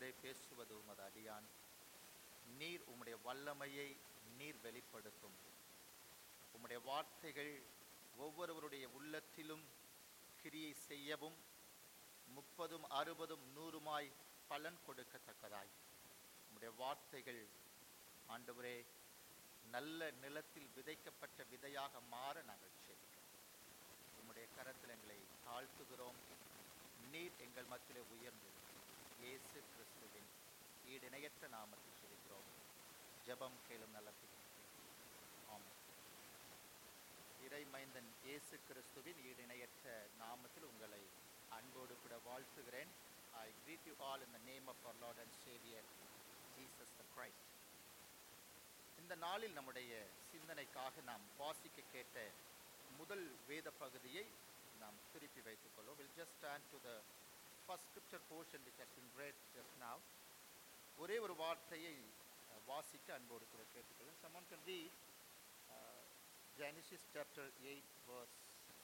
ஆண்டவரே பேசுவது உமது அடியான் நீர் உம்முடைய வல்லமையை நீர் வெளிப்படுத்தும் உம்முடைய வார்த்தைகள் ஒவ்வொருவருடைய உள்ளத்திலும் கிரியை செய்யவும் முப்பதும் அறுபதும் நூறுமாய் பலன் கொடுக்கத்தக்கதாய் உம்முடைய வார்த்தைகள் ஆண்டவரே நல்ல நிலத்தில் விதைக்கப்பட்ட விதையாக மாற நாங்கள் செபிக்கிறோம் உம்முடைய கரத்தில் எங்களை தாழ்த்துகிறோம் நீர் எங்கள் மத்தியிலே உயர்ந்து இயேசு கிறிஸ்துவின் ஈடிணையற்ற நாமத்தில் செபிக்கிறோம் ஜெபம் கேளும் நல்ல பிதாவே. ஆமென் இறை மைந்தன் இயேசு கிறிஸ்துவின் ஈடிணையற்ற நாமத்தில் உங்களை அன்போடு கூட வாழ்த்துகிறேன் ஐ greet you all in the name of our Lord and Savior Jesus the Christ இந்த நாளில் நம்முடைய சிந்தனைக்காக நாம் வாசிக்க கேட்ட முதல் வேத பகுதியை நாம் திருப்பி வைத்துக் கொள்வோம் we'll just turn to the first scripture portion which has been read just now ஒரே ஒரு வார்த்தையை அஹ், வாசிக்க அன்போடு கூட கேட்டுக்கொள்ளும் someone can read uh, Genesis chapter 8 verse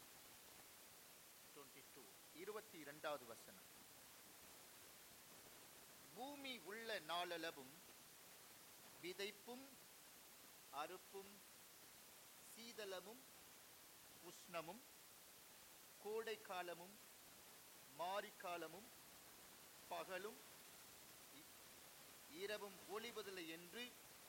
22 இருபத்தி இரண்டாவது வசனம் பூமி உள்ள நாளளவும் விதைப்பும் அறுப்பும் சீதளமும் உஷ்ணமும் கோடை காலமும் மாரிக்காலமும் பகலும் இ- இரவும் ஒளிவதில்லை என்று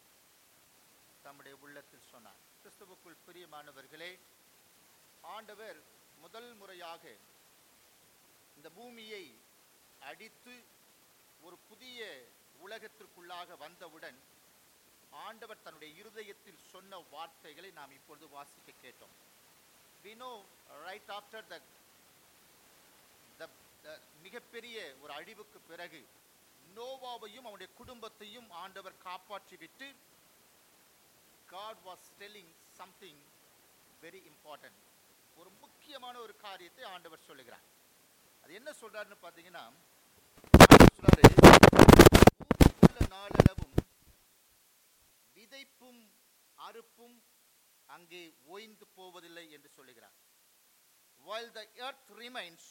தம்முடைய உள்ளத்தில் சொன்னார் கிறிஸ்துவுக்குள் பிரியமானவர்களே ஆண்டவர் முதல் முறையாக இந்த பூமியை அடித்து ஒரு புதிய உலகத்திற்குள்ளாக வந்தவுடன் ஆண்டவர் தன்னுடைய இருதயத்தில் சொன்ன வார்த்தைகளை நாம் இப்பொழுது வாசிக்க கேட்டோம் we know right after the the the மிகப்பெரிய ஒரு அழிவுக்கு பிறகு நோவாவையும் அவனுடைய குடும்பத்தையும் ஆண்டவர் காப்பாற்றி விட்டு God was telling something very important ஒரு முக்கியமான ஒரு காரியத்தை ஆண்டவர் சொல்லுகிறார் அது என்ன சொல்றாருன்னு பார்த்தீங்கன்னா ஆண்டவர் சொல்றாரு பூமிக்குள்ள நாளளவும் விதைப்பும் அறுப்பும் அங்கே ஓய்ந்து போவதில்லை என்று சொல்லுகிறார் while the earth remains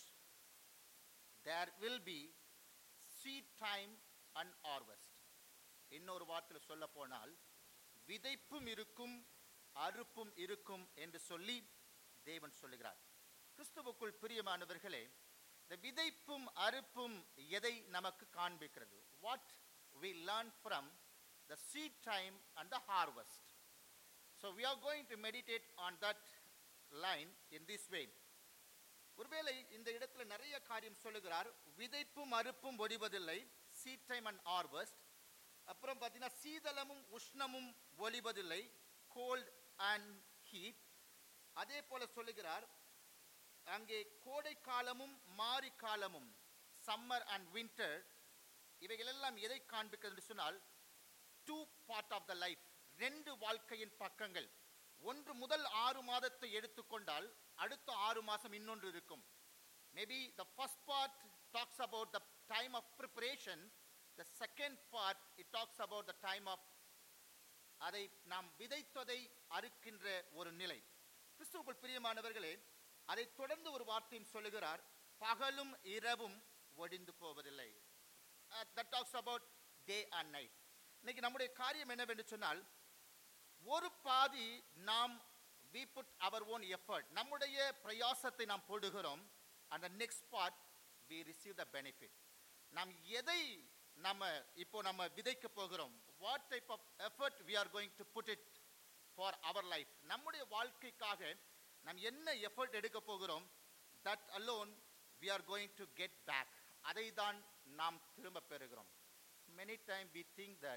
there will be seed time and harvest இன்னொரு வார்த்தையில் சொல்ல போனால் விதைப்பும் இருக்கும் அறுப்பும் இருக்கும் என்று சொல்லி தேவன் சொல்லுகிறார் கிறிஸ்துவுக்குள் பிரியமானவர்களே இந்த விதைப்பும் அறுப்பும் எதை நமக்கு காண்பிக்கிறது what we learn from the seed time and the harvest so we are going to meditate on that line in this way ஒருவேளை இந்த இடத்துல நிறைய காரியம் சொல்லுகிறார் விதைப்பும் அறுப்பும் ஒடிவதில்லை சீட் டைம் அண்ட் harvest அப்புறம் பார்த்தீங்கன்னா சீதளமும் உஷ்ணமும் ஒலிவதில்லை கோல்ட் அண்ட் ஹீட் அதே போல சொல்லுகிறார் அங்கே கோடை காலமும் மாரி காலமும் சம்மர் அண்ட் வின்டர் இவைகள் எல்லாம் எதை காண்பிக்கிறது என்று சொன்னால் two part of the life ரெண்டு வாழ்க்கையின் பக்கங்கள் ஒன்று முதல் ஆறு மாதத்தை எடுத்துக்கொண்டால் அடுத்த ஆறு மாதம் இன்னொன்று இருக்கும் maybe the first part talks about the time of preparation the second part it talks about the time of அதை நாம் விதைத்ததை அறுக்கின்ற ஒரு நிலை கிறிஸ்துவுக்குள் பிரியமானவர்களே அதை தொடர்ந்து ஒரு வார்த்தையும் சொல்லுகிறார் பகலும் இரவும் ஒடிந்து போவதில்லை that talks about day and night இன்னைக்கு நம்முடைய காரியம் என்னவென்று சொன்னால் ஒரு பாதி நாம் we put our own effort நம்முடைய பிரயாசத்தை நாம் போடுகிறோம் அந்த next part we receive the benefit நாம் எதை நம்ம இப்போ நம்ம விதைக்க போகிறோம் what type of effort we are going to put it for our life நம்முடைய வாழ்க்கைக்காக நாம் என்ன எஃபர்ட் எடுக்க போகிறோம் that alone we are going to get back அதை தான் நாம் திரும்ப பெறுகிறோம் many time we think that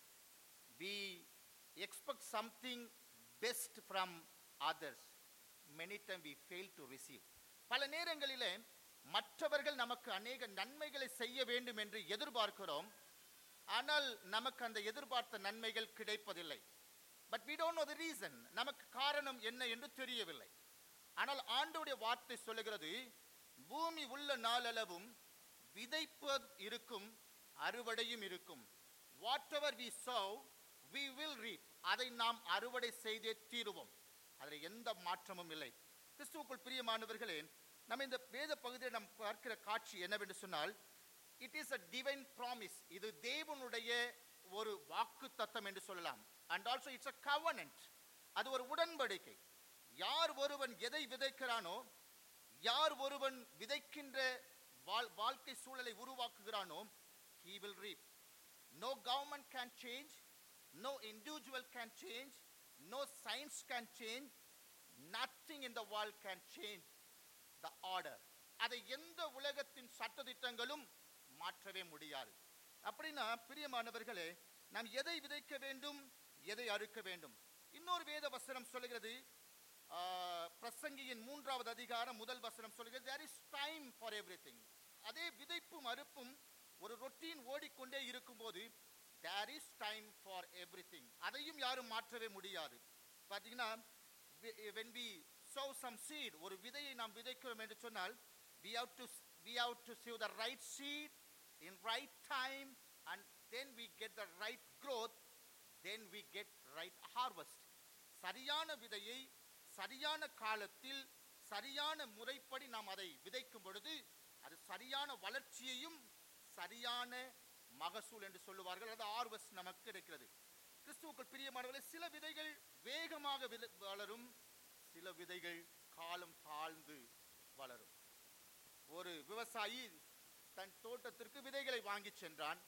we expect something best from others many time we fail to receive பல நேரங்களிலே மற்றவர்கள் நமக்கு அநேக நன்மைகளை செய்ய வேண்டும் என்று எதிர்பார்க்கிறோம் ஆனால் நமக்கு அந்த எதிர்பார்த்த நன்மைகள் கிடைப்பதில்லை but we don't know the reason நமக்கு காரணம் என்ன என்று தெரியவில்லை ஆனால் ஆண்டவருடைய வார்த்தை சொல்லுகிறது பூமி உள்ள நாளளவும் விதைப்பது இருக்கும் அறுவடையும் இருக்கும் whatever we sow we will reap அதை நாம் அறுவடை செய்தே தீருவோம் அதில் எந்த மாற்றமும் இல்லை கிறிஸ்துவுக்குள் பிரியமானவர்களே நம்ம இந்த வேத பகுதியில் நாம் பார்க்கிற காட்சி என்னவென்று சொன்னால் it is a divine promise இது தேவனுடைய ஒரு வாக்கு தத்தம் என்று சொல்லலாம் and also it's a covenant அது ஒரு உடன்படிக்கை யார் ஒருவன் எதை விதைக்கிறானோ யார் ஒருவன் விதைக்கின்ற வாழ்- வாழ்க்கை சூழலை உருவாக்குகிறானோ he will reap no government can change no individual can change no science can change nothing in the world can change the order அதை எந்த உலகத்தின் சட்டதிட்டங்களும் மாற்றவே முடியாது அப்படின்னா பிரியமானவர்களே நாம் எதை விதைக்க வேண்டும் எதை அறுக்க வேண்டும் இன்னொரு வேத வசனம் சொல்லுகிறது ஆ, பிரசங்கியின் மூன்றாவது அதிகாரம் முதல் வசனம் சொல்லுகிறது there is time for everything அதே விதைப்பும் அறுப்பும் ஒரு ரொட்டீன் ஓடிக்கொண்டே இருக்கும்போது there is time for everything அதையும் யாரும் மாற்றவே முடியாது பார்த்தீங்கன்னா wi- when we sow some seed ஒரு விதையை நாம் விதைக்கிறோம் என்று சொன்னால் we have to we have to sow the right seed in right time and then we get the right growth then we get right harvest சரியான விதையை சரியான காலத்தில் சரியான முறைப்படி நாம் அதை விதைக்கும் பொழுது அது சரியான வளர்ச்சியையும் சரியான மகசூல் என்று சொல்லுவார்கள் அது harvest நமக்கு கிடைக்கிறது கிறிஸ்துவுக்குள் பிரியமானவர்களே சில விதைகள் வேகமாக வித- வளரும் சில விதைகள் காலம் தாழ்ந்து வளரும் ஒரு விவசாயி தன் தோட்டத்திற்கு விதைகளை வாங்கிச் சென்றான்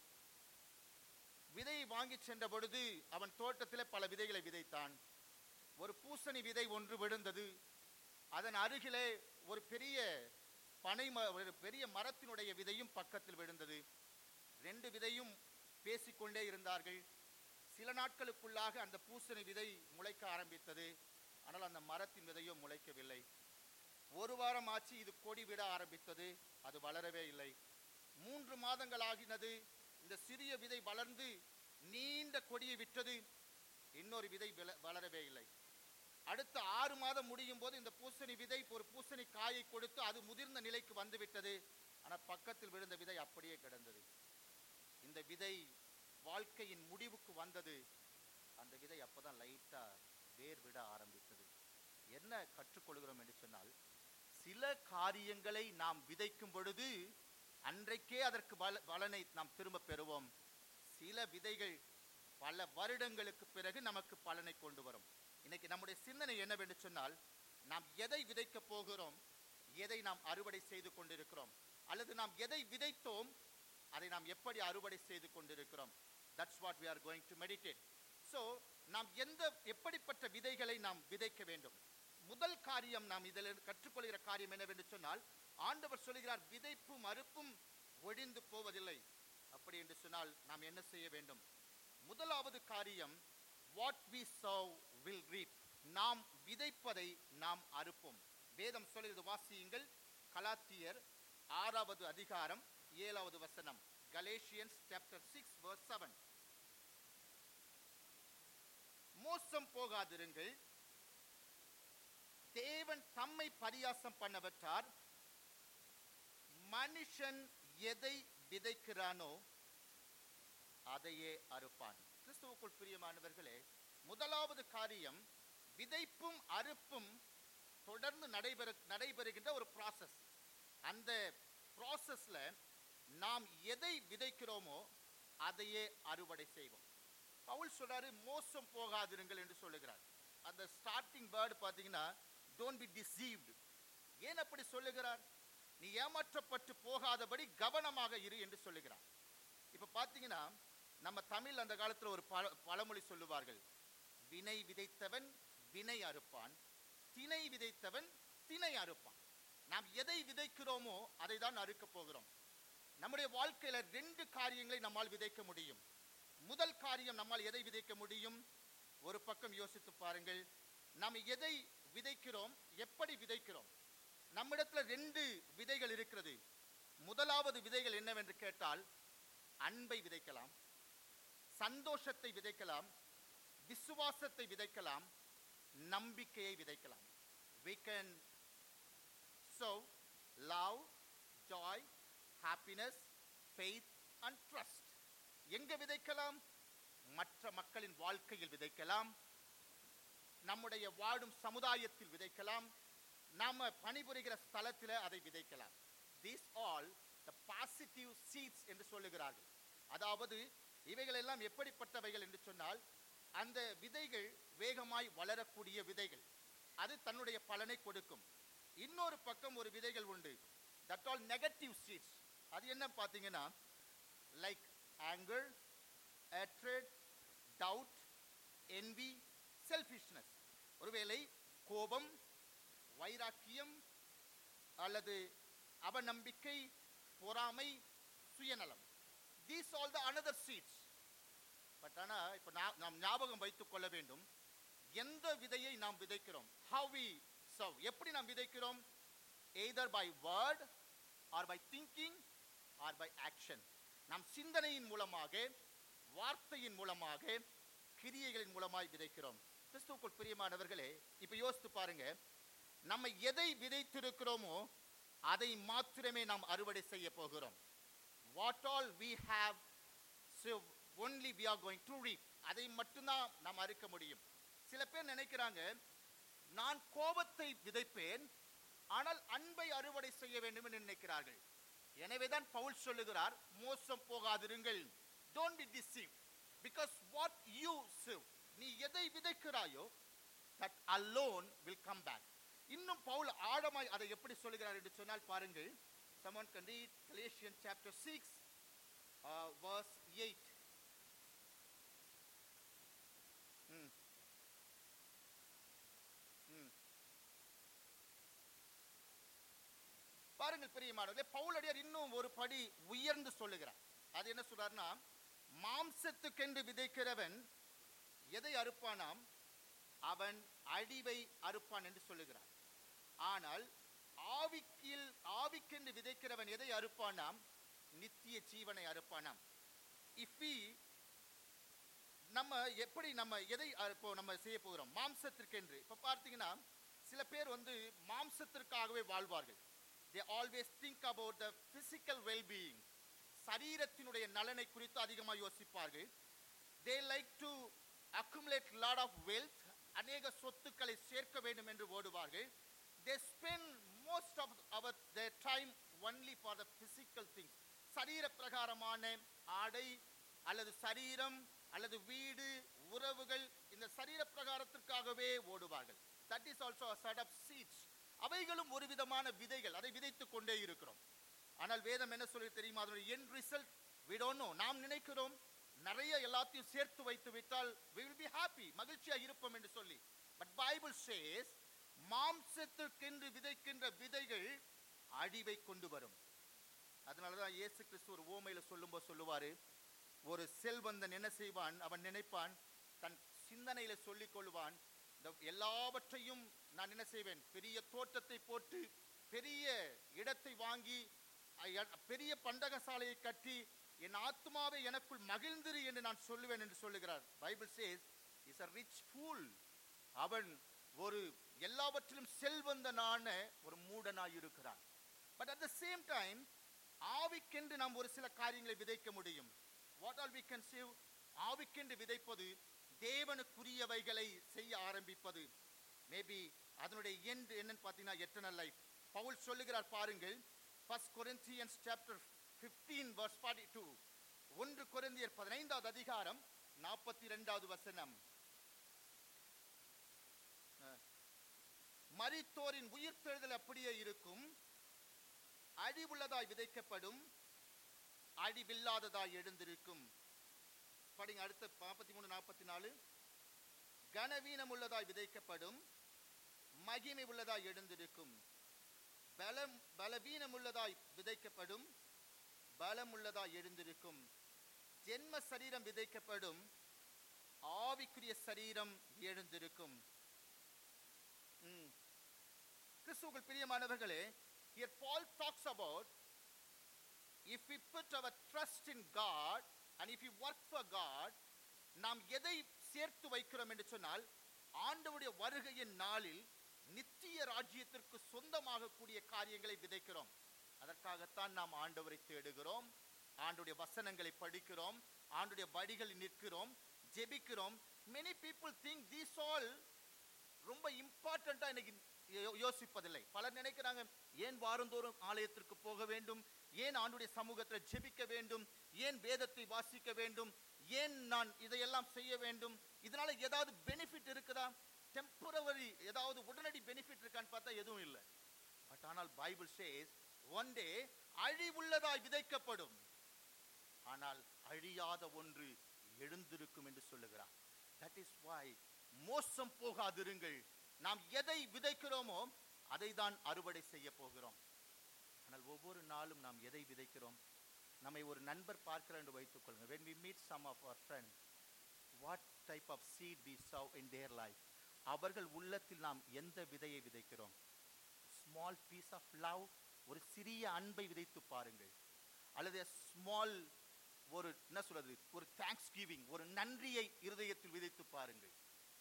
விதையை வாங்கிச் சென்ற பொழுது அவன் தோட்டத்திலே பல விதைகளை விதைத்தான் ஒரு பூசணி விதை ஒன்று விழுந்தது அதன் அருகிலே ஒரு பெரிய பனை ம- ஒரு பெரிய மரத்தினுடைய விதையும் பக்கத்தில் விழுந்தது ரெண்டு விதையும் பேசிக்கொண்டே இருந்தார்கள் சில நாட்களுக்குள்ளாக அந்த பூசணி விதை முளைக்க ஆரம்பித்தது ஆனால் அந்த மரத்தின் விதையோ முளைக்கவில்லை ஒரு வாரம் ஆச்சு இது கொடி விட ஆரம்பித்தது அது வளரவே இல்லை மூன்று மாதங்கள் ஆகினது இந்த சிறிய விதை வளர்ந்து நீண்ட கொடியை விட்டது இன்னொரு விதை விள- வளரவே இல்லை அடுத்த ஆறு மாதம் முடியும் போது இந்த பூசணி விதை ஒரு பூசணி காயை கொடுத்து அது முதிர்ந்த நிலைக்கு வந்து விட்டது ஆனால் பக்கத்தில் விழுந்த விதை அப்படியே கிடந்தது இந்த விதை வாழ்க்கையின் முடிவுக்கு வந்தது அந்த விதை அப்பதான் லைட்டா வேர் விட ஆரம்பித்தது என்ன கற்றுக்கொள்கிறோம் என்று சொன்னால் சில காரியங்களை நாம் விதைக்கும் பொழுது அன்றைக்கே அதற்கு பல பலனை நாம் திரும்ப பெறுவோம் சில விதைகள் பல வருடங்களுக்கு பிறகு நமக்கு பலனை கொண்டு வரும் இன்னைக்கு நம்முடைய சிந்தனை என்னவென்று சொன்னால் நாம் எதை விதைக்க போகிறோம் எதை நாம் அறுவடை செய்து கொண்டிருக்கிறோம் அல்லது நாம் எதை விதைத்தோம் அதை நாம் எப்படி அறுவடை செய்து கொண்டிருக்கிறோம் that's what we are going to meditate so நாம் எந்த எப்படிப்பட்ட விதைகளை நாம் விதைக்க வேண்டும் முதல் காரியம் நாம் இதில் கற்றுக்கொள்கிற காரியம் என்னவென்று சொன்னால் ஆண்டவர் சொல்கிறார் விதைப்பும் அறுப்பும் ஒழிந்து போவதில்லை அப்படி என்று சொன்னால் நாம் என்ன செய்ய வேண்டும் முதலாவது காரியம் what we sow will reap நாம் விதைப்பதை நாம் அறுப்போம் வேதம் சொல்கிறது வாசியுங்கள் கலாத்தியர் ஆறாவது அதிகாரம் ஏழாவது வசனம் Galatians chapter six verse seven மோசம் போகாதிருங்கள் தேவன் தம்மை பரியாசம் பண்ணவற்றார் மனுஷன் எதை விதைக்கிறானோ அதையே அறுப்பான் கிறிஸ்துவுக்குள் பிரியமானவர்களே முதலாவது காரியம் விதைப்பும் அறுப்பும் தொடர்ந்து நடைபெற நடைபெறுகின்ற ஒரு process அந்த ப்ராசஸ்ல நாம் எதை விதைக்கிறோமோ அதையே அறுவடை செய்வோம் பவுல் சொல்றாரு மோசம் போகாதிருங்கள் என்று சொல்லுகிறார் அந்த ஸ்டார்டிங் வேர்டு பார்த்தீங்கன்னா டோன்ட் பி deceived ஏன் அப்படி சொல்லுகிறார் நீ ஏமாற்றப்பட்டு போகாதபடி கவனமாக இரு என்று சொல்லுகிறார் இப்ப பார்த்தீங்கன்னா நம்ம தமிழ் அந்த காலத்துல ஒரு பழ பழமொழி சொல்லுவார்கள் வினை விதைத்தவன் வினை அறுப்பான் திணை விதைத்தவன் திணை அறுப்பான் நாம் எதை விதைக்கிறோமோ அதை தான் அறுக்க போகிறோம் நம்முடைய வாழ்க்கையில ரெண்டு காரியங்களை நம்மால் விதைக்க முடியும் முதல் காரியம் நம்மால் எதை விதைக்க முடியும் ஒரு பக்கம் யோசித்து பாருங்கள் நாம் எதை விதைக்கிறோம் எப்படி விதைக்கிறோம் நம்மிடத்துல ரெண்டு விதைகள் இருக்கிறது முதலாவது விதைகள் என்னவென்று கேட்டால் அன்பை விதைக்கலாம் சந்தோஷத்தை விதைக்கலாம் விசுவாசத்தை விதைக்கலாம் நம்பிக்கையை விதைக்கலாம் we can sow love joy happiness faith and trust எங்க விதைக்கலாம் மற்ற மக்களின் வாழ்க்கையில் விதைக்கலாம் நம்முடைய வாழும் சமுதாயத்தில் விதைக்கலாம் நாம பணிபுரிகிற ஸ்தலத்தில் அதை விதைக்கலாம் these all the passive sensitive seeds என்று சொல்லுகிறார்கள் அதாவது இவைகள் எல்லாம் எப்படிப்பட்டவைகள் என்று சொன்னால் அந்த விதைகள் வேகமாய் வளரக்கூடிய விதைகள் அது தன்னுடைய பலனை கொடுக்கும் இன்னொரு பக்கம் ஒரு விதைகள் உண்டு தட் ஆல் நெகட்டிவ் சீட்ஸ் அது என்ன பார்த்தீங்கன்னா like anger hatred doubt envy selfishness ஒருவேளை கோபம் வைராக்கியம் அல்லது அவநம்பிக்கை பொறாமை சுயநலம் these all the another seeds but ஆனால் இப்போ நாம் ஞாபகம் வைத்துக் கொள்ள வேண்டும் எந்த விதையை நாம் விதைக்கிறோம் ஹவ் வி சர்வ் எப்படி நாம் விதைக்கிறோம் either by word or by thinking or by action நாம் சிந்தனையின் மூலமாக வார்த்தையின் மூலமாக கிரியைகளின் மூலமாய் விதைக்கிறோம் கிறிஸ்துவுக்குள் பிரியமானவர்களே இப்போ யோசித்து பாருங்க நம்ம எதை விதைத்திருக்கிறோமோ அதை மாத்திரமே நாம் அறுவடை செய்ய போகிறோம் what all we have so only we are going to reap அதை மட்டும்தான் நாம் அறுக்க முடியும் சில பேர் நினைக்கிறாங்க நான் கோபத்தை விதைப்பேன் ஆனால் அன்பை அறுவடை செய்ய வேண்டும் என்று நினைக்கிறார்கள் எனவேதான் பவுல் சொல்லுகிறார் மோசம் போகாதிருங்கள் don't be deceived because what you sow நீ எதை விதைக்கிறாயோ that alone will come back இன்னும் பவுல் ஆழமாய் அதை எப்படி சொல்லுகிறார் என்று சொன்னால் பாருங்கள் someone can read Galatians chapter 6 uh, verse 8 ம். ம். பாருங்கள் பிரியமானவர்களே பவுலடியார் இன்னும் ஒரு படி உயர்ந்து சொல்லுகிறார் அது என்ன சொல்றாருன்னா மாம்சத்துக்கென்று விதைக்கிறவன் எதை அறுப்பானாம் அவன் அழிவை அறுப்பான் என்று சொல்லுகிறார் ஆனால் ஆவிக்கில் ஆவிக்கென்று விதைக்கிறவன் எதை அறுப்பானாம் நித்திய ஜீவனை அறுப்பானாம் இஃப் நம்ம எப்படி நம்ம எதை அஹ், இப்போ நம்ம செய்ய போகிறோம் மாம்சத்திற்கென்று இப்போ பார்த்தீங்கன்னா சில பேர் வந்து மாம்சத்திற்காகவே வாழ்வார்கள் they always think about the physical wellbeing சரீரத்தினுடைய நலனை குறித்து அதிகமாக யோசிப்பார்கள் they like to accumulate lot of wealth அநேக சொத்துக்களை சேர்க்க வேண்டும் என்று ஓடுவார்கள் they spend most of our the time only for the physical things சரீர பிரகாரமான ஆடை அல்லது சரீரம் அல்லது வீடு உறவுகள் இந்த சரீர பிரகாரத்திற்காகவே ஓடுவார்கள் that is also such of seeds அவைகளும் ஒரு விதமான விதைகள் அதை விதைத்துக் கொண்டே இருக்கிறோம் ஆனால் வேதம் என்ன சொல்லி தெரியுமா அதனுடைய என் ரிசல்ட் விடோனோ நாம் நினைக்கிறோம் நிறைய எல்லாத்தையும் சேர்த்து வைத்து விட்டால் we will be happy மகிழ்ச்சியா இருப்போம் என்று சொல்லி பட் பைபிள் சேஸ் மாம்சத்திற்கென்று விதைக்கின்ற விதைகள் அழிவை கொண்டு வரும் அதனால தான் இயேசு கிறிஸ்து ஒரு ஓமையில சொல்லும்போது சொல்லுவாரு ஒரு செல்வந்தன் என்ன செய்வான் அவன் நினைப்பான் தன் சிந்தனையில சொல்லிக் கொள்வான் இந்த எல்லாவற்றையும் நான் என்ன செய்வேன் பெரிய தோட்டத்தை போட்டு பெரிய இடத்தை வாங்கி அ- பெரிய பண்டகசாலையை கட்டி என் ஆத்மாவை எனக்குள் மகிழ்ந்திரு என்று நான் சொல்லுவேன் என்று சொல்லுகிறார் Bible says is a rich fool அவன் ஒரு எல்லாவற்றிலும் செல்வந்தனான ஒரு மூடனாய் இருக்கிறான் but at the same time ஆவிக்கென்று நாம் ஒரு சில காரியங்களை விதைக்க முடியும் what all we can save ஆவிக்கென்று விதைப்பது தேவனுக்குரியவைகளை செய்ய ஆரம்பிப்பது மேபி அதனுடைய எண்ட் என்னன்னு பார்த்தீங்கன்னா எட்டர்னல் லைஃப் பவுல் சொல்லுகிறார் பாருங்கள் ஃபர்ஸ்ட் கொரிந்தியன்ஸ் சாப்டர் 15 verse 42 ஒன்று கொரிந்தியர் பதினைந்தாவது அதிகாரம் நாற்பத்தி ரெண்டாவது வசனம் அஹ், மரித்தோரின் உயிர்த்தெழுதல் அப்படியே இருக்கும் அழிவுள்ளதாய் விதைக்கப்படும் அழிவில்லாததாய் எழுந்திருக்கும் படிங்க அடுத்த நாற்பத்தி மூணு நாற்பத்தி நாலு கனவீனம் உள்ளதாய் விதைக்கப்படும் மகிமை உள்ளதாய் எழுந்திருக்கும் பலம் பலவீனம் உள்ளதாய் விதைக்கப்படும் பலம் உள்ளதாய் எழுந்திருக்கும் ஜென்ம சரீரம் விதைக்கப்படும் ஆவிக்குரிய சரீரம் எழுந்திருக்கும் ம். கிறிஸ்துவுக்குள் பிரியமானவர்களே here Paul talks about if we put our trust in God and if we work for God நாம் எதை சேர்த்து வைக்கிறோம் என்று சொன்னால் ஆண்டவருடைய வருகையின் நாளில் நித்திய ராஜ்யத்திற்கு சொந்தமாகக்கூடிய காரியங்களை விதைக்கிறோம் அதற்காகத்தான் நாம் ஆண்டவரை தேடுகிறோம் ஆண்டுடைய வசனங்களை படிக்கிறோம் ஆண்டுடைய வழிகளில் நிற்கிறோம் ஜெபிக்கிறோம் many people think these all ரொம்ப இம்பார்ட்டண்டா இன்னைக்கு யோ- யோசிப்பதில்லை பலர் நினைக்கிறாங்க ஏன் வாரந்தோறும் ஆலயத்திற்கு போக வேண்டும் ஏன் ஆண்டுடைய சமூகத்தில் ஜெபிக்க வேண்டும் ஏன் வேதத்தை வாசிக்க வேண்டும் ஏன் நான் இதையெல்லாம் செய்ய வேண்டும் இதனால ஏதாவது பெனிஃபிட் இருக்குதா டெம்பரவரி ஏதாவது உடனடி பெனிஃபிட் இருக்கான்னு பார்த்தா எதுவும் இல்லை பட் ஆனால் பைபிள் சேஸ் ஒன் டே அழிவுள்ளதாய் விதைக்கப்படும் ஆனால் அழியாத ஒன்று எழுந்திருக்கும் என்று சொல்லுகிறார் தட் இஸ் வாய் மோசம் போகாதிருங்கள் நாம் எதை விதைக்கிறோமோ அதை தான் அறுவடை செய்ய போகிறோம் ஆனால் ஒவ்வொரு நாளும் நாம் எதை விதைக்கிறோம் நம்மை ஒரு நண்பர் பார்க்கிறார் என்று வைத்துக் கொள்ளுங்கள் when we meet some of our friends what type of seed we sow in their life அவர்கள் உள்ளத்தில் நாம் எந்த விதையை விதைக்கிறோம் ஸ்மால் பீஸ் ஆஃப் லவ் ஒரு சிறிய அன்பை விதைத்து பாருங்கள் அல்லது ஸ்மால் ஒரு என்ன சொல்றது ஒரு தேங்க்ஸ் கிவிங் ஒரு நன்றியை இருதயத்தில் விதைத்து பாருங்கள்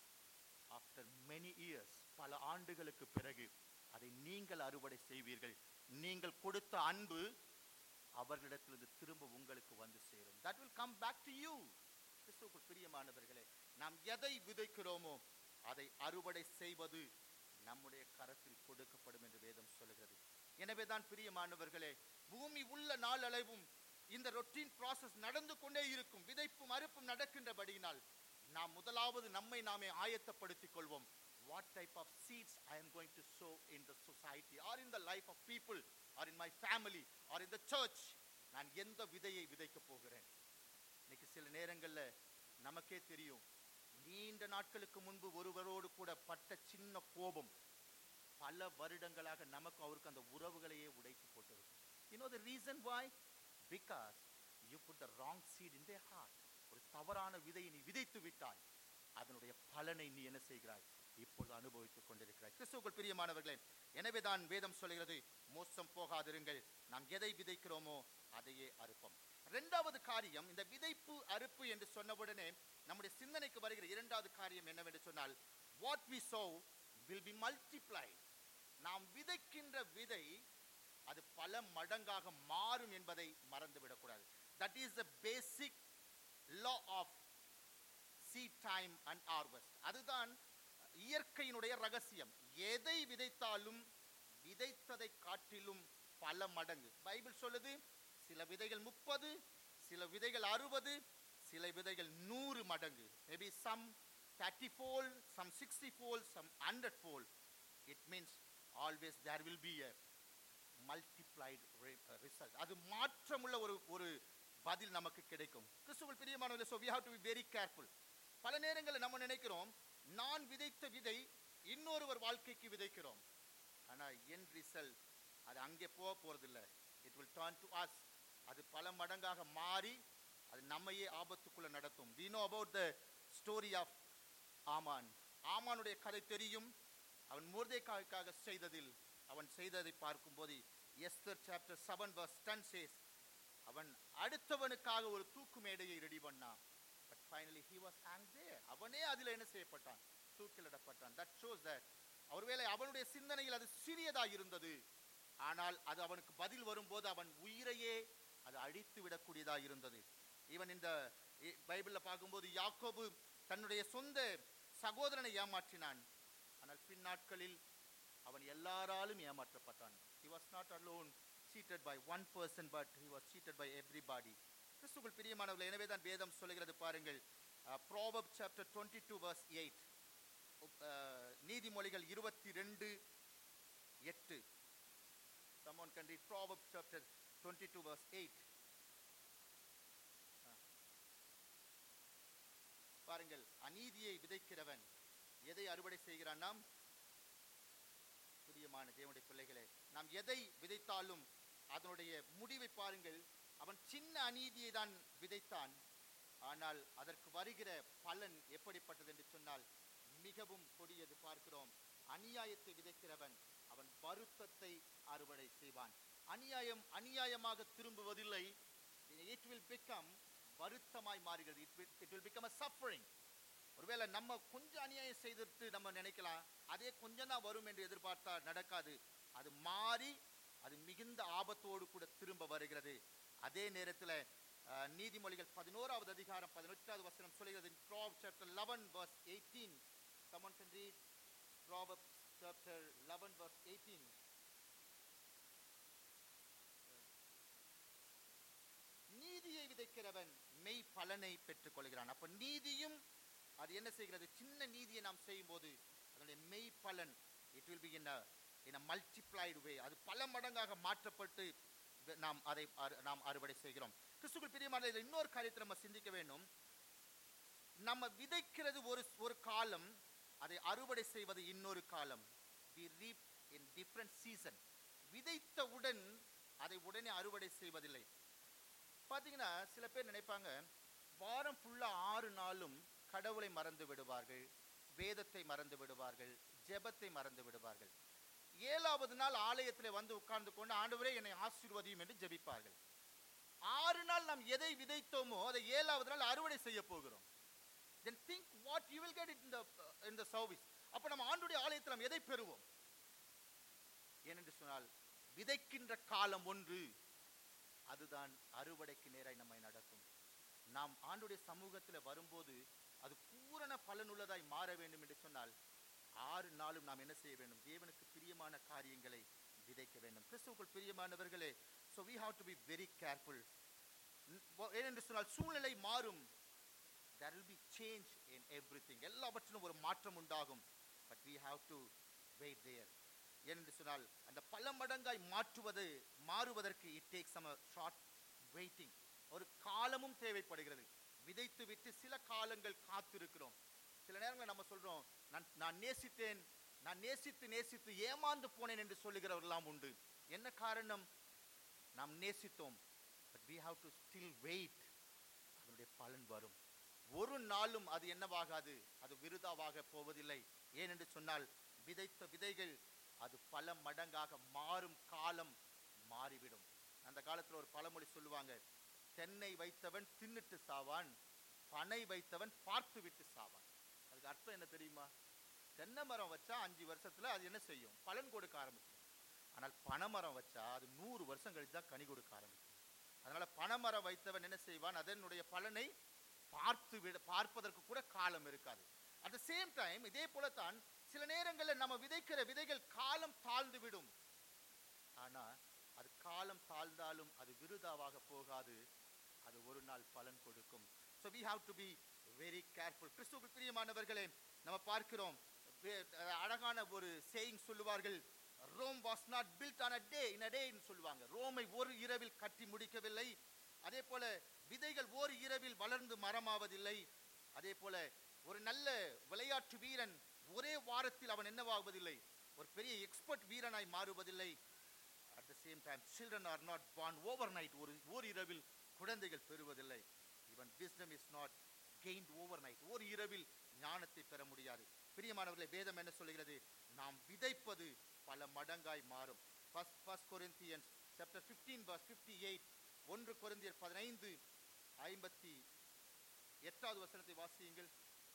ஆஃப்டர் மெனி இயர்ஸ் பல ஆண்டுகளுக்கு பிறகு அதை நீங்கள் அறுவடை செய்வீர்கள் நீங்கள் கொடுத்த அன்பு அவர்களிடத்திலிருந்து திரும்ப உங்களுக்கு வந்து சேரும் that will come back to you கிறிஸ்துவுக்குள் பிரியமானவர்களே நாம் எதை விதைக்கிறோமோ அதை அறுவடை செய்வது நம்முடைய கரத்தில் கொடுக்கப்படும் என்று வேதம் சொல்லுகிறது எனவே தான் பிரியமானவர்களே பூமி உள்ள நாள் அளவும் இந்த ரொட்டீன் process நடந்து கொண்டே இருக்கும் விதைப்பும் அறுப்பும் நடக்கின்றபடியினால் நாம் முதலாவது நம்மை நாமே ஆயத்தப்படுத்திக் கொள்வோம் what type of seeds I am going to sow in the society or in the life of people or in my family or in the church நான் எந்த விதையை விதைக்க போகிறேன் இன்னைக்கு சில நேரங்கள்ல நமக்கே தெரியும் நீண்ட நாட்களுக்கு முன்பு ஒருவரோடு கூட பட்ட சின்ன கோபம் பல வருடங்களாக நமக்கு அவருக்கு அந்த உறவுகளையே உடைத்து போட்டிருக்கும் you know the reason why because you put the wrong seed in their heart ஒரு தவறான விதையை நீ விதைத்து விட்டாய் அதனுடைய பலனை நீ என்ன செய்கிறாய் இப்பொழுது அனுபவித்துக் கொண்டிருக்கிறாய் கிறிஸ்துவுக்குள் பிரியமானவர்களே எனவே தான் வேதம் சொல்கிறது மோசம் போகாதிருங்கள் நாம் எதை விதைக்கிறோமோ அதையே அறுப்போம் இரண்டாவது காரியம் இந்த விதைப்பு அறுப்பு என்று சொன்னவுடனே நம்முடைய சிந்தனைக்கு வருகிற இரண்டாவது காரியம் என்னவென்று சொன்னால் what we sow will be multiplied நாம் விதைக்கின்ற விதை அது பல மடங்காக மாறும் என்பதை மறந்துவிடக்கூடாது that is the basic law of seed time and harvest அதுதான் இயற்கையினுடைய ரகசியம் எதை விதைத்தாலும் விதைத்ததை காட்டிலும் பல மடங்கு பைபிள் சொல்லுது சில விதைகள் முப்பது சில விதைகள் அறுபது சில விதைகள் நூறு மடங்கு maybe some thirty fold some sixty fold some hundred fold it means always there will be a multiplied result அது மாற்றமுள்ள ஒரு ஒரு பதில் நமக்கு கிடைக்கும் கிறிஸ்துவல் பிரியமானவர்களே so we have to be very careful பல நேரங்களில் நம்ம நினைக்கிறோம் நான் விதைத்த விதை இன்னொருவர் வாழ்க்கைக்கு விதைக்கிறோம் ஆனா என் ரிசல்ட் அது அங்கே போக போறதில்ல it will turn to us அது பல மடங்காக மாறி அது நம்மையே ஆபத்துக்குள்ள நடத்தும் we know about the story of ஆமான் ஆமானுடைய கதை தெரியும் அவன் மூர்தேக்காவுக்காக செய்ததில் அவன் செய்ததை பார்க்கும்போது Esther chapter seven verse ten says அவன் அடுத்தவனுக்காக ஒரு தூக்கு மேடையை ரெடி பண்ணான் but finally he was hang there அவனே அதில் என்ன செய்யப்பட்டான் தூக்கிலிடப்பட்டான் தட் ஷோஸ் தட் ஒருவேளை அவனுடைய சிந்தனையில் அது சிறியதாக இருந்தது ஆனால் அது அவனுக்கு பதில் வரும்போது அவன் உயிரையே அது அழித்து விடக்கூடியதாக இருந்தது ஈவன் இந்த இ- பைபிள்ல பார்க்கும்போது யாக்கோபு தன்னுடைய சொந்த சகோதரனை ஏமாற்றினான் ஆனால் பின்னாட்களில் அவன் எல்லாராலும் ஏமாற்றப்பட்டான் he was not alone cheated by one person but he was cheated by everybody கிறிஸ்துக்குள் பிரியமானவர்கள் எனவே தான் வேதம் சொல்லுகிறது பாருங்கள் Proverb chapter twenty two verse eight நீதிமொழிகள் இருபத்தி ரெண்டு எட்டு someone can read Proverbs chapter 22 verse 8 ஆ. பாருங்கள் அநீதியை விதைக்கிறவன் எதை அறுவடை செய்கிறான் நாம் பிரியமான தேவனுடைய பிள்ளைகளே நாம் எதை விதைத்தாலும் அதனுடைய முடிவை பாருங்கள் அவன் சின்ன அநீதியை தான் விதைத்தான் ஆனால் அதற்கு வருகிற பலன் எப்படிப்பட்டது என்று சொன்னால் மிகவும் கொடியது பார்க்கிறோம் அநியாயத்தை விதைக்கிறவன் அவன் வருத்தத்தை அறுவடை செய்வான் அநியாயம் அநியாயமாக திரும்புவதில்லை இட் வில் பிகம் வருத்தமாய் மாறுகிறது it will it will become a suffering ஒருவேளை நம்ம கொஞ்சம் அநியாயம் செய்துட்டு நம்ம நினைக்கலாம் அதே கொஞ்சம் தான் வரும் என்று எதிர்பார்த்தா நடக்காது அது மாறி அது மிகுந்த ஆபத்தோடு கூட திரும்ப வருகிறது அதே நேரத்தில் நீதிமொழிகள் பதினோராவது அதிகாரம் பதினெட்டாவது வசனம் சொல்கிறது Prov chapter eleven verse eighteen someone can read Proverbs chapter 11 verse 18 விதைக்கிறவன் மெய் பலனை பெற்றுக் கொள்கிறான் அப்ப நீதியும் அது என்ன செய்கிறது சின்ன நீதியை நாம் செய்யும்போது அதனுடைய மெய் பலன் it will be in in multiplied way அது பல மடங்காக மாற்றப்பட்டு வே- நாம் அதை அறு- நாம் அறுவடை செய்கிறோம் கிறிஸ்துக்குள் பிரியமான இதில் இன்னொரு காரியத்தை நம்ம சிந்திக்க வேண்டும் நம்ம விதைக்கிறது ஒரு ஒரு காலம் அதை அறுவடை செய்வது இன்னொரு காலம் we reap in different season விதைத்தவுடன் அதை உடனே அறுவடை செய்வதில்லை பாத்தீங்கன்னா சில பேர் நினைப்பாங்க வாரம் ஃபுல்லா ஆறு நாளும் கடவுளை மறந்து விடுவார்கள் வேதத்தை மறந்து விடுவார்கள் ஜெபத்தை மறந்து விடுவார்கள் ஏழாவது நாள் ஆலயத்தில் வந்து உட்கார்ந்து கொண்டு ஆண்டவரே என்னை ஆசீர்வதியும் என்று ஜெபிப்பார்கள் ஆறு நாள் நாம் எதை விதைத்தோமோ அதை ஏழாவது நாள் அறுவடை செய்ய போகிறோம் then think what you will get in the in the service அப்ப நம்ம ஆண்டுடைய ஆலயத்தில் நாம் எதை பெறுவோம் ஏனென்று சொன்னால் விதைக்கின்ற காலம் ஒன்று அதுதான் அறுவடைக்கு நேராய் நம்மை நடத்தும் நாம் ஆண்டுடைய சமூகத்தில் வரும்போது அது பூரண பலனுள்ளதாய் மாற வேண்டும் என்று சொன்னால் ஆறு நாளும் நாம் என்ன செய்ய வேண்டும் தேவனுக்கு பிரியமான காரியங்களை விதைக்க வேண்டும் கிறிஸ்துவுக்குள் பிரியமானவர்களே so we have to be very careful ந- வ- ஏனென்று சொன்னால் சூழ்நிலை மாறும் there will be change in everything எல்லாவற்றிலும் ஒரு மாற்றம் உண்டாகும் but we have to wait there ஏனென்று சொன்னால் அந்த பல மடங்காய் மாற்றுவது மாறுவதற்கு it takes some short waiting ஒரு காலமும் தேவைப்படுகிறது விதைத்து விட்டு சில காலங்கள் காத்திருக்கிறோம் சில நேரங்களில் நம்ம சொல்றோம் நான் நான் நேசித்தேன் நான் நேசித்து நேசித்து ஏமாந்து போனேன் என்று சொல்லுகிறவர்களாம் உண்டு என்ன காரணம் நாம் நேசித்தோம் but we have to still wait அதனுடைய பலன் வரும் ஒரு நாளும் அது என்னவாகாது அது விருதாவாக போவதில்லை ஏனென்று சொன்னால் விதைத்த விதைகள் அது பல மடங்காக மாறும் காலம் மாறிவிடும் அந்த காலத்துல ஒரு பழமொழி சொல்லுவாங்க தென்னை வைத்தவன் தின்னுட்டு சாவான் பனை வைத்தவன் பார்த்து விட்டு சாவான் அதுக்கு அர்த்தம் என்ன தெரியுமா தென்னை மரம் வச்சா அஞ்சு வருஷத்துல அது என்ன செய்யும் பலன் கொடுக்க ஆரம்பிச்சிடும் ஆனால் பனைமரம் வச்சா அது நூறு வருஷம் கழிச்சு தான் கனி கொடுக்க ஆரம்பிக்கும் அதனால பனைமரம் வைத்தவன் என்ன செய்வான் அதனுடைய பலனை பார்த்து விட பார்ப்பதற்கு கூட காலம் இருக்காது அட் த சேம் டைம் இதே போலத்தான் சில நேரங்களில் நம்ம விதைக்கிற விதைகள் காலம் தாழ்ந்து விடும் ஆனா அது காலம் தாழ்ந்தாலும் அது விருதாவாக போகாது அது ஒரு நாள் பலன் கொடுக்கும் so we have to be very careful கிறிஸ்துவுக்கு பிரியமானவர்களே நம்ம பார்க்கிறோம் வே- அஹ் அழகான ஒரு சேயிங் சொல்லுவார்கள் Rome was not built on a day in a டேன்னு சொல்லுவாங்க ரோமை ஒரு இரவில் கட்டி முடிக்கவில்லை அதே போல விதைகள் ஒரு இரவில் வளர்ந்து மரமாவதில்லை அதே போல ஒரு நல்ல விளையாட்டு வீரன் ஒரே வாரத்தில் அவன் என்னவாகுவதில்லை ஒரு பெரிய எக்ஸ்பர்ட் வீரனாய் மாறுவதில்லை at the same time children are not born overnight ஒரு ஓர் இரவில் குழந்தைகள் பெறுவதில்லை even wisdom is not gained overnight ஒரு இரவில் ஞானத்தை பெற முடியாது பிரியமானவர்களே வேதம் என்ன சொல்கிறது நாம் விதைப்பது பல மடங்காய் மாறும் first first Corinthians chapter fifteen verse fifty eight ஒன்று கொரிந்தியர் பதினைந்து ஐம்பத்தி எட்டாவது வசனத்தை வாசியுங்கள்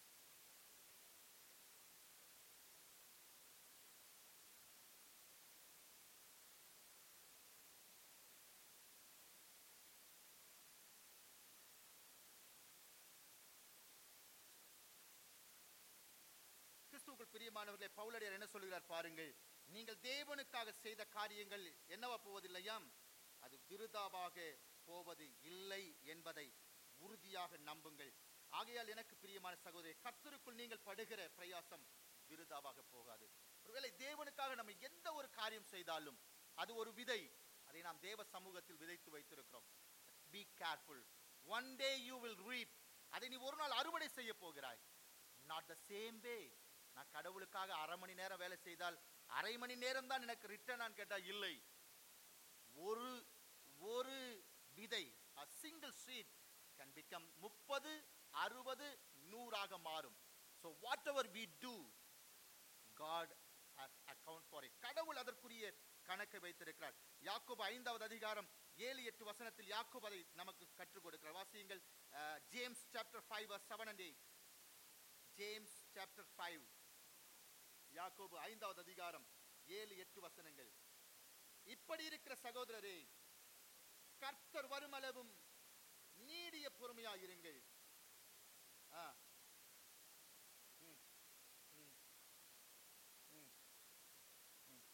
கிறிஸ்துவுக்குள் பிரியமானவர்களே பவுலடியார் என்ன சொல்கிறார் பாருங்கள் நீங்கள் தேவனுக்காக செய்த காரியங்கள் என்னவா போவதில்லையாம் அது விருதாவாக போவது இல்லை என்பதை உறுதியாக நம்புங்கள் ஆகையால் எனக்கு பிரியமான சகோதரி கர்த்தருக்குள் நீங்கள் படுகிற பிரயாசம் விருதாவாக போகாது ஒருவேளை தேவனுக்காக நம்ம எந்த ஒரு காரியம் செய்தாலும் அது ஒரு விதை அதை நாம் தேவ சமூகத்தில் விதைத்து வைத்திருக்கிறோம் be careful one day you will reap அதை நீ ஒரு நாள் அறுவடை செய்ய போகிறாய் நாட் த சேம் வே நான் கடவுளுக்காக அரை மணி நேரம் வேலை செய்தால் அரை மணி நேரம் தான் எனக்கு ரிட்டர்னான்னு கேட்டா இல்லை ஒரு ஒரு விதை a single seed can become முப்பது அறுபது நூறாக மாறும் so whatever we do God has account for it கடவுள் அதற்குரிய கணக்கை வைத்திருக்கிறார் யாக்கோபு ஐந்தாவது அதிகாரம் ஏழு எட்டு வசனத்தில் யாக்கோபு அதை நமக்கு கற்றுக் கொடுக்கிறார் வாசியுங்கள் James chapter five seven and eight James chapter five யாக்கோபு ஐந்தாவது அதிகாரம் ஏழு எட்டு வசனங்கள் இப்படி இருக்கிற சகோதரரே கர்த்தர் வருமளவும் நீடிய பொறுமையாயிருங்கள் ஆ. ம். ம். ம். ம்.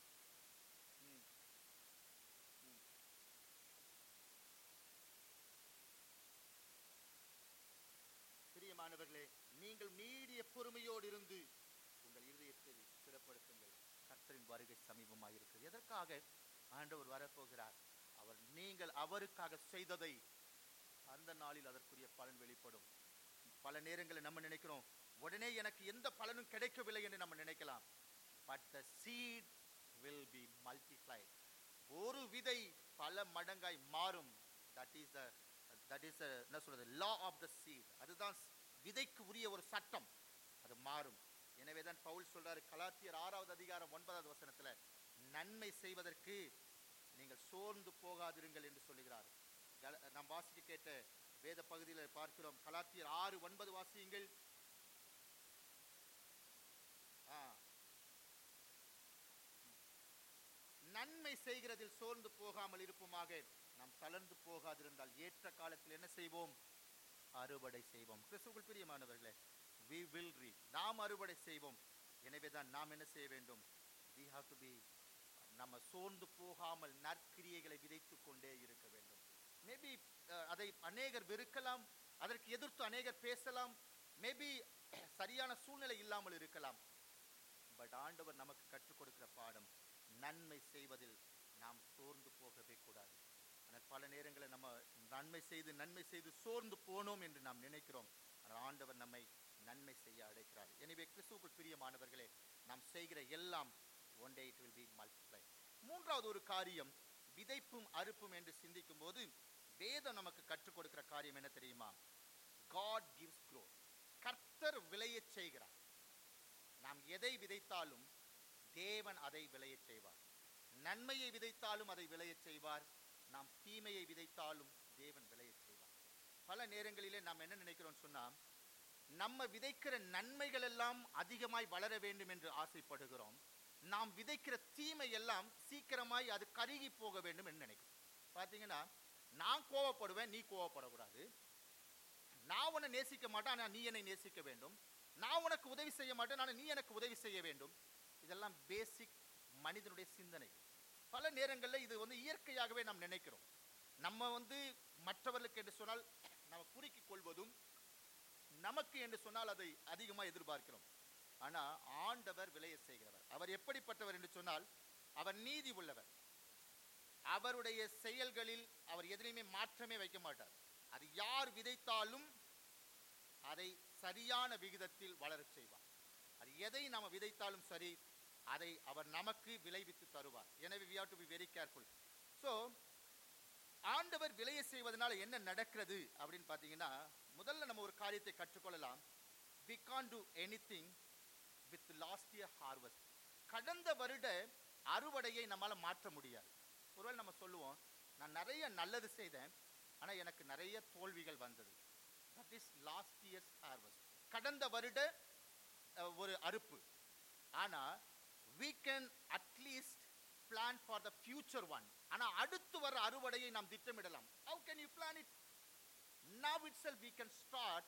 ம். ம். பிரியமானவர்களே நீங்கள் நீடிய பொறுமையோடு இருந்து உங்கள் இருதயத்தை ஸ்திரப்படுத்துங்கள் கர்த்தரின் வருகை சமீபமாக இருக்கிறது எதற்காக ஆண்டவர் வரப்போகிறார் அவர் நீங்கள் அவருக்காக செய்ததை அந்த நாளில் அதற்குரிய பலன் வெளிப்படும் பல நேரங்களில் நம்ம நினைக்கிறோம் உடனே எனக்கு எந்த பலனும் கிடைக்கவில்லை என்று நம்ம நினைக்கலாம் but the seed will be multiplied ஒரு விதை பல மடங்காய் மாறும் that is the that is என்ன சொல்றது லா ஆஃப் த சீட் அதுதான் ஸ்- விதைக்கு உரிய ஒரு சட்டம் அது மாறும் எனவே தான் பவுல் சொல்றாரு கலாத்தியர் ஆறாவது அதிகாரம் ஒன்பதாவது வசனத்துல நன்மை செய்வதற்கு நீங்கள் சோர்ந்து போகாதிருங்கள் என்று சொல்லுகிறார் கல- நாம் வாசிக்க கேட்ட வேத பகுதியில் பார்க்கிறோம் கலாத்தியர் ஆறு ஒன்பது வாசியுங்கள் ஆ. நன்மை செய்கிறதில் சோர்ந்து போகாமல் இருப்போமாக நாம் தளர்ந்து போகாதிருந்தால் ஏற்ற காலத்தில் என்ன செய்வோம் அறுவடை செய்வோம் கிறிஸ்துவுக்குள் பிரியமானவர்களே we will reap நாம் அறுவடை செய்வோம் எனவே தான் நாம் என்ன செய்ய வேண்டும் we have to be நம்ம சோர்ந்து போகாமல் நற்கிரியைகளை விதைத்துக் கொண்டே இருக்க வேண்டும் மேபி அதை அநேகர் வெறுக்கலாம் அதற்கு எதிர்த்து அநேகர் பேசலாம் மேபி சரியான சூழ்நிலை இல்லாமல் இருக்கலாம் பட் ஆண்டவர் நமக்கு கற்றுக் கொடுக்கிற பாடம் நன்மை செய்வதில் நாம் சோர்ந்து போகவே கூடாது ஆனால் பல நேரங்களில் நம்ம நன்மை செய்து நன்மை செய்து சோர்ந்து போனோம் என்று நாம் நினைக்கிறோம் ஆனால் ஆண்டவர் நம்மை நன்மை செய்ய அழைக்கிறார் எனவே கிறிஸ்துவுக்குள் பிரியமானவர்களே நாம் செய்கிற எல்லாம் one day it will be multiply மூன்றாவது ஒரு காரியம் விதைப்பும் அறுப்பும் என்று சிந்திக்கும் போது வேதம் நமக்கு கற்றுக் கொடுக்கிற காரியம் என்ன தெரியுமா காட் gives growth கர்த்தர் விளையச் செய்கிறார் நாம் எதை விதைத்தாலும் தேவன் அதை விளையச் செய்வார் நன்மையை விதைத்தாலும் அதை விளையச் செய்வார் நாம் தீமையை விதைத்தாலும் தேவன் விளையச் செய்வார் பல நேரங்களிலே நாம் என்ன நினைக்கிறோம் சொன்னா நம்ம விதைக்கிற நன்மைகள் எல்லாம் அதிகமாய் வளர வேண்டும் என்று ஆசைப்படுகிறோம் நாம் விதைக்கிற தீமை எல்லாம் சீக்கிரமாய் அது கருகி போக வேண்டும் என்று நினைக்கிறோம் பார்த்தீங்கன்னா நான் கோவப்படுவேன் நீ கோவப்படக்கூடாது நான் உன்னை நேசிக்க மாட்டேன் ஆனால் நீ என்னை நேசிக்க வேண்டும் நான் உனக்கு உதவி செய்ய மாட்டேன் ஆனால் நீ எனக்கு உதவி செய்ய வேண்டும் இதெல்லாம் பேசிக் மனிதனுடைய சிந்தனை பல நேரங்களில் இது வந்து இயற்கையாகவே நாம் நினைக்கிறோம் நம்ம வந்து மற்றவர்களுக்கு என்று சொன்னால் நம்ம குறுக்கிக் கொள்வதும் நமக்கு என்று சொன்னால் அதை அதிகமாக எதிர்பார்க்கிறோம் ஆனா ஆண்டவர் விளைய செய்கிறவர் அவர் எப்படிப்பட்டவர் என்று சொன்னால் அவர் நீதி உள்ளவர் அவருடைய செயல்களில் அவர் எதிலையுமே மாற்றமே வைக்க மாட்டார் அது யார் விதைத்தாலும் அதை சரியான விகிதத்தில் வளரச் செய்வார் அது எதை நாம் விதைத்தாலும் சரி அதை அவர் நமக்கு விளைவித்து தருவார் எனவே we have to be very careful so ஆண்டவர் விளைய செய்வதனால என்ன நடக்கிறது அப்படின்னு பார்த்தீங்கன்னா முதல்ல நம்ம ஒரு காரியத்தை கற்றுக்கொள்ளலாம் we can't do anything with last year harvest கடந்த வருட அறுவடையை நம்மால மாற்ற முடியாது ஒருவேளை நம்ம சொல்லுவோம் நான் நிறைய நல்லது செய்தேன் ஆனா எனக்கு நிறைய தோல்விகள் வந்தது that is last year's harvest கடந்த வருட அஹ், ஒரு அறுப்பு ஆனா we can at least plan for the future one ஆனா அடுத்து வர அறுவடையை நாம் திட்டமிடலாம் how can you plan it now itself we can start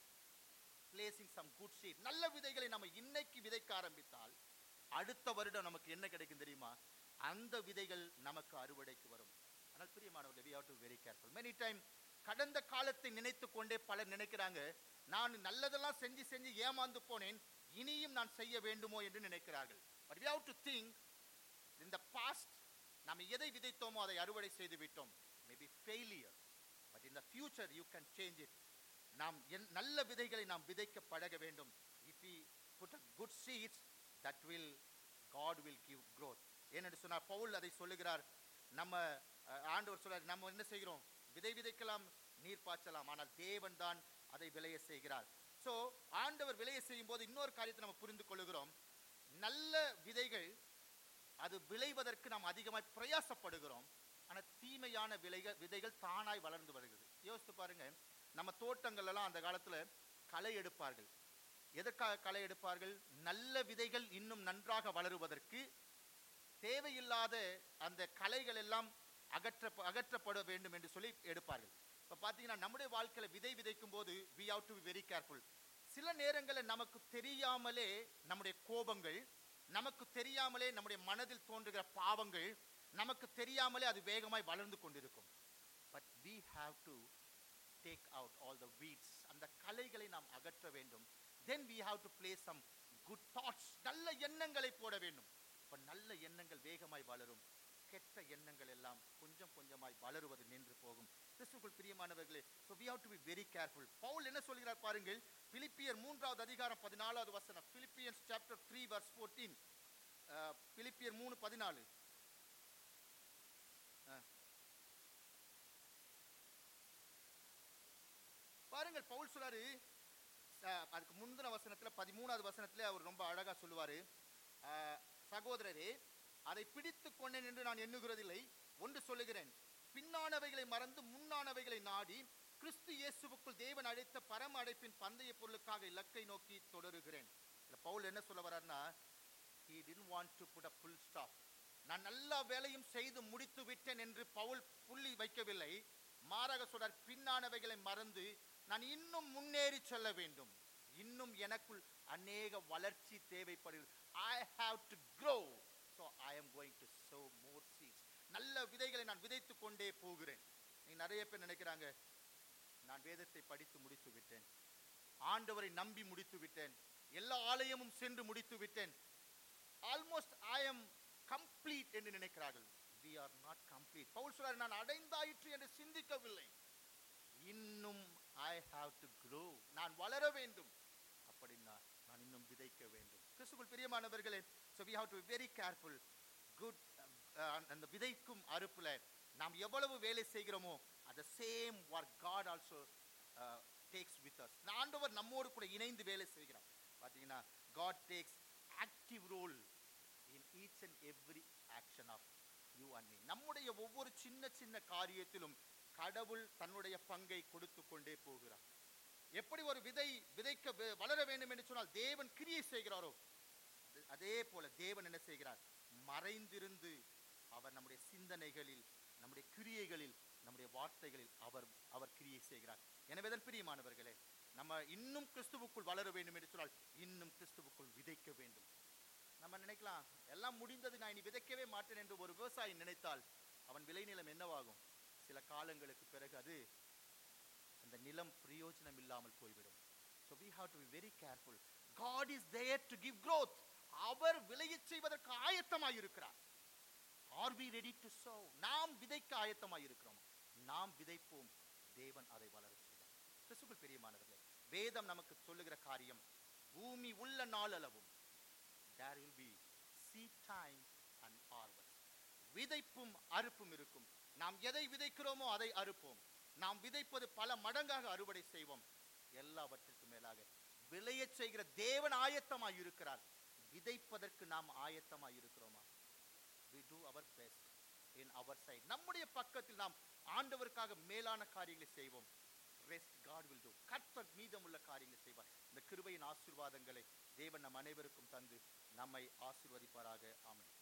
placing some good seed நல்ல விதைகளை நம்ம இன்னைக்கு விதைக்க ஆரம்பித்தால் அடுத்த வருடம் நமக்கு என்ன கிடைக்கும் தெரியுமா அந்த விதைகள் நமக்கு அறுவடைக்கு வரும் ஆனால் பிரியமானவர்களே we have to be very careful many time கடந்த காலத்தை நினைத்து கொண்டே பலர் நினைக்கிறாங்க நான் நல்லதெல்லாம் செஞ்சு செஞ்சு ஏமாந்து போனேன் இனியும் நான் செய்ய வேண்டுமோ என்று நினைக்கிறார்கள் but we have to think in the past நாம் எதை விதைத்தோமோ அதை அறுவடை செய்து விட்டோம் maybe failure but in the future you can change it நாம் என் நல்ல விதைகளை நாம் விதைக்க பழக வேண்டும் if we put a good seeds that will god will give growth ஏனென்று சொன்னார் பவுல் அதை சொல்லுகிறார் நம்ம அஹ், ஆண்டவர் சொல்றார் நம்ம என்ன செய்கிறோம் விதை விதைக்கலாம் நீர் பாய்ச்சலாம் ஆனால் தேவன் தான் அதை விளைய செய்கிறார் ஸோ ஆண்டவர் விளைய செய்யும் போது இன்னொரு காரியத்தை நம்ம புரிந்து கொள்ளுகிறோம் நல்ல விதைகள் அது விளைவதற்கு நாம் அதிகமாய் பிரயாசப்படுகிறோம் ஆனால் தீமையான விலைகள் விதைகள் தானாய் வளர்ந்து வருகிறது யோசித்து பாருங்க நம்ம தோட்டங்கள் எல்லாம் அந்த காலத்துல களை எடுப்பார்கள் எதற்காக களை எடுப்பார்கள் நல்ல விதைகள் இன்னும் நன்றாக வளருவதற்கு தேவையில்லாத அந்த களைகள் எல்லாம் அகற்ற அகற்றப்பட வேண்டும் என்று சொல்லி எடுப்பார்கள் இப்போ பார்த்தீங்கன்னா நம்முடைய வாழ்க்கையில விதை விதைக்கும் போது we have to be very careful சில நேரங்களில் நமக்கு தெரியாமலே நம்முடைய கோபங்கள் நமக்கு தெரியாமலே நம்முடைய மனதில் தோன்றுகிற பாவங்கள் நமக்கு தெரியாமலே அது வேகமாய் வளர்ந்து கொண்டிருக்கும் but we have to take out all the weeds அந்த கலைகளை நாம் அகற்ற வேண்டும் then we have to place some good thoughts நல்ல எண்ணங்களை போட வேண்டும் இப்ப நல்ல எண்ணங்கள் வேகமாய் வளரும் கெட்ட எண்ணங்கள் எல்லாம் கொஞ்சம் கொஞ்சமாய் வளருவது நின்று போகும் கிறிஸ்துக்குள் பிரியமானவர்களே so we have to be very careful Pavul என்ன சொல்கிறார் பாருங்கள் பிலிப்பியர் மூன்றாவது அதிகாரம் பதினாலாவது வசனம் Philippians chapter three verse fourteen பிலிப்பியர் மூணு பதினாலு பாருங்கள் பவுல் சொல்றாரு அஹ், அதுக்கு முந்தின வசனத்துல பதிமூணாவது வசனத்துல அவர் ரொம்ப அழகா சொல்லுவாரு அஹ், சகோதரரே அதை பிடித்து கொண்டேன் என்று நான் எண்ணுகிறதில்லை ஒன்று சொல்லுகிறேன் பின்னானவைகளை மறந்து முன்னானவைகளை நாடி கிறிஸ்து இயேசுவுக்குள் தேவன் அழைத்த பரம அழைப்பின் பந்தய பொருளுக்காக இலக்கை நோக்கி தொடருகிறேன் இதுல பவுல் என்ன சொல்ல வர்றாருன்னா he didn't want to put a full stop நான் எல்லா வேலையும் செய்து முடித்து விட்டேன் என்று பவுல் புள்ளி வைக்கவில்லை மாறாக சொல்றார் பின்னானவைகளை மறந்து நான் இன்னும் முன்னேறி செல்ல வேண்டும் இன்னும் எனக்குள் அநேக வளர்ச்சி தேவைப்படுகிறது I have to grow so i am going to sow more seeds நல்ல விதைகளை நான் விதைத்து கொண்டே போகிறேன் நீ நிறைய பேர் நினைக்கிறாங்க நான் வேதத்தை படித்து முடித்து விட்டேன் ஆண்டவரை நம்பி முடித்து விட்டேன் எல்லா ஆலயமும் சென்று முடித்து விட்டேன் ஆல்மோஸ்ட் ஐ எம் கம்ப்ளீட் என்று நினைக்கிறார்கள் we are not complete Pavul சொல்றார் நான் அடைந்தாயிற்று என்று சிந்திக்கவில்லை இன்னும் ஐ ஹாவ் டு grow நான் வளர வேண்டும் அப்படின்னா நான் இன்னும் விதைக்க வேண்டும் கிறிஸ்துக்குள் பிரியமானவர்களே so we have to be very careful good அஹ், அந்த விதைக்கும் அறுப்புல நாம் எவ்வளவு வேலை செய்கிறோமோ அந்த same work God also takes with us ஆண்டவர் நம்மோடு கூட இணைந்து வேலை செய்கிறார் பார்த்தீங்கன்னா God takes active role in each and every action of you and me நம்முடைய ஒவ்வொரு சின்ன சின்ன காரியத்திலும் கடவுள் தன்னுடைய பங்கை கொடுத்து கொண்டே போகிறார் எப்படி ஒரு விதை விதைக்க வே- வளர வேண்டும் என்று சொன்னால் தேவன் கிரியை செய்கிறாரோ அது- அதே போல தேவன் என்ன செய்கிறார் மறைந்திருந்து அவர் நம்முடைய சிந்தனைகளில் நம்முடைய கிரியைகளில் நம்முடைய வார்த்தைகளில் அவர் அவர் கிரியை செய்கிறார் எனவே தான் பிரியமானவர்களே நம்ம இன்னும் கிறிஸ்துவுக்குள் வளர வேண்டும் என்று சொன்னால் இன்னும் கிறிஸ்துவுக்குள் விதைக்க வேண்டும் நம்ம நினைக்கலாம் எல்லாம் முடிந்தது நான் இனி விதைக்கவே மாட்டேன் என்று ஒரு விவசாயி நினைத்தால் அவன் விளைநிலம் என்னவாகும் சில காலங்களுக்கு பிறகு அது அந்த நிலம் பிரயோஜனம் இல்லாமல் போய்விடும் so we have to be very careful god is there to give growth அவர் விளையச் செய்வதற்கு ஆயத்தமாய் இருக்கிறார் are we ready to sow நாம் விதைக்க ஆயத்தமாய் இருக்கிறோம் நாம் விதைப்போம் தேவன் அதை வளரச் செய்வார் கிறிஸ்துக்குள் பிரியமானவர்களே வேதம் நமக்கு சொல்லுகிற காரியம் பூமி உள்ள நாளளவும் there will be seed time and harvest விதைப்பும் அறுப்பும் இருக்கும் நாம் எதை விதைக்கிறோமோ அதை அறுப்போம் நாம் விதைப்பது பல மடங்காக அறுவடை செய்வோம் எல்லாவற்றிற்கும் மேலாக விளையச் செய்கிற தேவன் ஆயத்தமாய் இருக்கிறார் விதைப்பதற்கு நாம் ஆயத்தமாய் இருக்கிறோமா we do our best in our side நம்முடைய பக்கத்தில் நாம் ஆண்டவருக்காக மேலான காரியங்களை செய்வோம் ரெஸ்ட் காட் will do கர்த்தர் மீதமுள்ள காரியங்களை செய்வார் இந்த கிருபையின் ஆசீர்வாதங்களை தேவன் நம் அனைவருக்கும் தந்து நம்மை ஆசீர்வதிப்பாராக ஆமென்